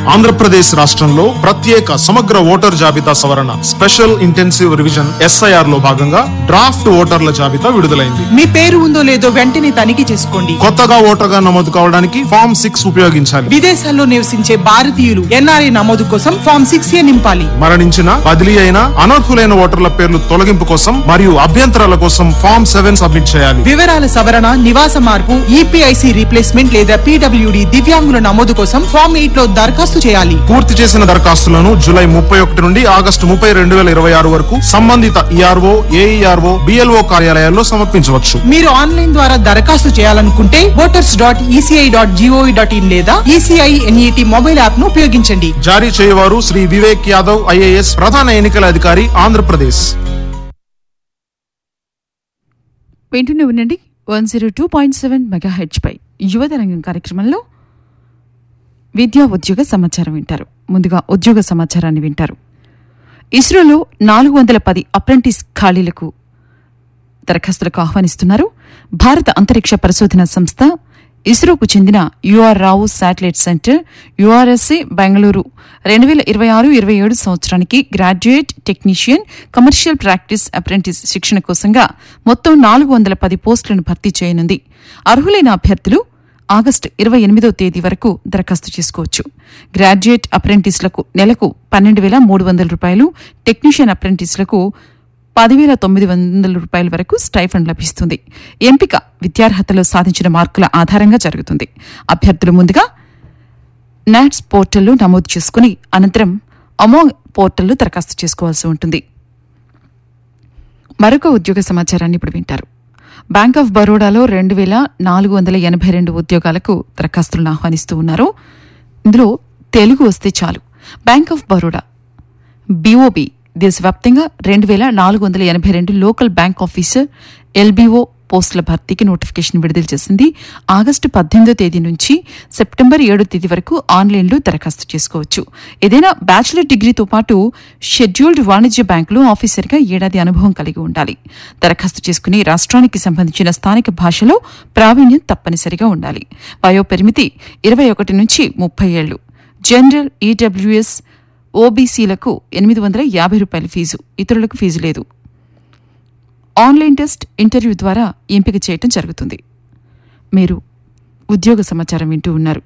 ఆంధ్రప్రదేశ్ రాష్ట్రంలో ప్రత్యేక సమగ్ర ఓటర్ జాబితా సవరణ స్పెషల్ ఇంటెన్సివ్ రివిజన్ ఎస్ఐఆర్ లో భాగంగా డ్రాఫ్ట్ ఓటర్ల జాబితా విడుదలైంది మీ పేరు ఉందో లేదో వెంటనే తనిఖీ చేసుకోండి కొత్తగా ఓటర్గా నమోదు కావడానికి ఫామ్ సిక్స్ ఉపయోగించాలి విదేశాల్లో నివసించే భారతీయులు ఎన్ఆర్ఐ నమోదు కోసం ఫామ్ సిక్స్ ఏ నింపాలి మరణించిన బదిలీ అయిన అనర్హులైన ఓటర్ల పేర్లు తొలగింపు కోసం మరియు అభ్యంతరాల కోసం ఫామ్ సెవెన్ సబ్మిట్ చేయాలి వివరాల సవరణ నివాస మార్పు ఈపీఐసి రీప్లేస్మెంట్ లేదా పీడబ్ల్యూడి దివ్యాంగుల నమోదు కోసం ఫామ్ ఎయిట్ లో దరఖాస్తు చేయాలి పూర్తి చేసిన దరఖాస్తులను జూలై ముప్పై ఒకటి నుండి ఆగస్టు ముప్పై రెండు వేల ఇరవై ఆరు వరకు సంబంధిత ఈఆర్ఓ ఏఈఆర్ఓ బిఎల్ఓ కార్యాలయాల్లో సమర్పించవచ్చు మీరు ఆన్లైన్ ద్వారా దరఖాస్తు చేయాలనుకుంటే voters dot ECI dot GOV dot in లేదా ఈసీఐ ఎన్ఈటి మొబైల్ యాప్ ను ఉపయోగించండి జారీ చేయవారు శ్రీ వివేక్ యాదవ్ ఐఏఎస్ ప్రధాన ఎన్నికల అధికారి ఆంధ్రప్రదేశ్ వింటూనే ఉండండి one zero two point seven mega పై యువతరంగం కార్యక్రమంలో విద్యా ఉద్యోగ సమాచారం వింటారు ముందుగా ఉద్యోగ సమాచారాన్ని వింటారు ఇస్రోలో నాలుగు వందల పది అప్రెంటిస్ ఖాళీలకు దరఖాస్తులకు ఆహ్వానిస్తున్నారు భారత అంతరిక్ష పరిశోధన సంస్థ ఇస్రోకు చెందిన UR Rao satellite centre URSA Bengaluru రెండు వేల ఇరవై ఆరు ఇరవై ఏడు సంవత్సరానికి graduate technician commercial practice apprentice శిక్షణ కోసంగా మొత్తం నాలుగు వందల పది పోస్టులను భర్తీ చేయనుంది అర్హులైన అభ్యర్థులు ఆగస్టు ఇరవై ఎనిమిదో తేదీ వరకు దరఖాస్తు చేసుకోవచ్చు గ్రాడ్యుయేట్ అప్రెంటిస్లకు నెలకు పన్నెండు వేల మూడు వందల రూపాయలు టెక్నీషియన్ అప్రెంటిస్లకు పదివేల తొమ్మిది వందల రూపాయల వరకు స్టైఫండ్ లభిస్తుంది ఎంపిక విద్యార్హతలో సాధించిన మార్కుల ఆధారంగా జరుగుతుంది అభ్యర్థులు ముందుగా నాట్స్ పోర్టల్లో నమోదు చేసుకుని అనంతరం అమోంగ్ పోర్టల్లో దరఖాస్తు చేసుకోవాల్సి ఉంటుంది మరొక ఉద్యోగ సమాచారాన్ని ఇప్పుడు వింటారు బ్యాంక్ ఆఫ్ బరోడాలో రెండు వేల నాలుగు వందల ఎనభై రెండు ఉద్యోగాలకు దరఖాస్తులను ఆహ్వానిస్తూ ఉన్నారు ఇందులో తెలుగు వస్తే చాలు బ్యాంక్ ఆఫ్ బరోడా బీఓబీ దేశవ్యాప్తంగా రెండు వేల నాలుగు వందల ఎనభై రెండు లోకల్ బ్యాంక్ ఆఫీసర్ ఎల్బీఓ పోస్టుల భర్తీకి నోటిఫికేషన్ విడుదల చేసింది ఆగస్టు పద్దెనిమిదో తేదీ నుంచి సెప్టెంబర్ ఏడో తేదీ వరకు ఆన్లైన్లో దరఖాస్తు చేసుకోవచ్చు ఏదైనా బ్యాచిలర్ డిగ్రీతో పాటు షెడ్యూల్డ్ వాణిజ్య బ్యాంకులో ఆఫీసర్గా ఏడాది అనుభవం కలిగి ఉండాలి దరఖాస్తు చేసుకుని రాష్ట్రానికి సంబంధించిన స్థానిక భాషలో ప్రావీణ్యం తప్పనిసరిగా ఉండాలి వయో పరిమితి ఇరవై ఒకటి నుంచి ముప్పై ఏళ్లు జనరల్ ఈడబ్ల్యూఎస్ ఓబీసీలకు ఎనిమిది వందల యాభై రూపాయల ఫీజు ఇతరులకు ఫీజు లేదు ఆన్లైన్ టెస్ట్ ఇంటర్వ్యూ ద్వారా ఎంపిక చేయటం జరుగుతుంది మీరు ఉద్యోగ సమాచారం వింటూ ఉన్నారు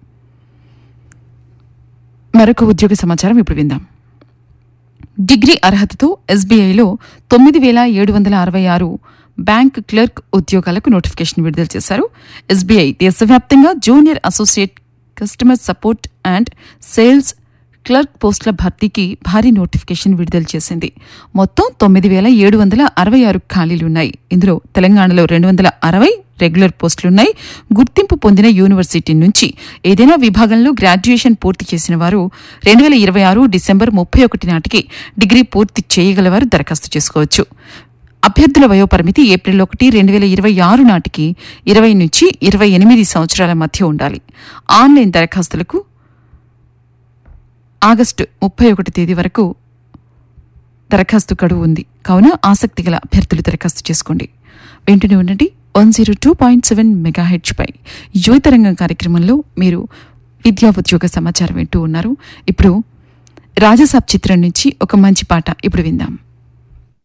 మరొక ఉద్యోగ సమాచారం ఇప్పుడు విందాం డిగ్రీ అర్హతతో ఎస్బీఐలో తొమ్మిది వేల ఏడు వందల అరవై ఆరు బ్యాంక్ క్లర్క్ ఉద్యోగాలకు నోటిఫికేషన్ విడుదల చేశారు ఎస్బీఐ దేశవ్యాప్తంగా junior associate customer support and sales clerk పోస్టుల భర్తీకి భారీ నోటిఫికేషన్ విడుదల చేసింది మొత్తం తొమ్మిది వేల ఏడు వందల అరవై ఆరు ఖాళీలున్నాయి ఇందులో తెలంగాణలో రెండు వందల అరవై రెగ్యులర్ పోస్టులున్నాయి గుర్తింపు పొందిన యూనివర్సిటీ నుంచి ఏదైనా విభాగంలో గ్రాడ్యుయేషన్ పూర్తి చేసిన వారు రెండు వేల ఇరవై ఆరు డిసెంబర్ ముప్పై ఒకటి నాటికి డిగ్రీ పూర్తి చేయగలవారు దరఖాస్తు చేసుకోవచ్చు అభ్యర్థుల వయోపరిమితి ఏప్రిల్ ఒకటి రెండు వేల ఇరవై ఆరు నాటికి ఇరవై నుంచి ఇరవై ఎనిమిది సంవత్సరాల మధ్య ఉండాలి ఆన్లైన్ దరఖాస్తులకు ఆగస్టు ముప్పై ఒకటి తేదీ వరకు దరఖాస్తు గడువు ఉంది కావున ఆసక్తి గల అభ్యర్థులు దరఖాస్తు చేసుకోండి వెంటనే ఉండండి one zero two point seven mega పై యువతరంగం కార్యక్రమంలో మీరు విద్యా ఉద్యోగ సమాచారం వింటూ ఉన్నారు ఇప్పుడు రాజసాబ్ చిత్రం నుంచి ఒక మంచి పాట ఇప్పుడు విందాం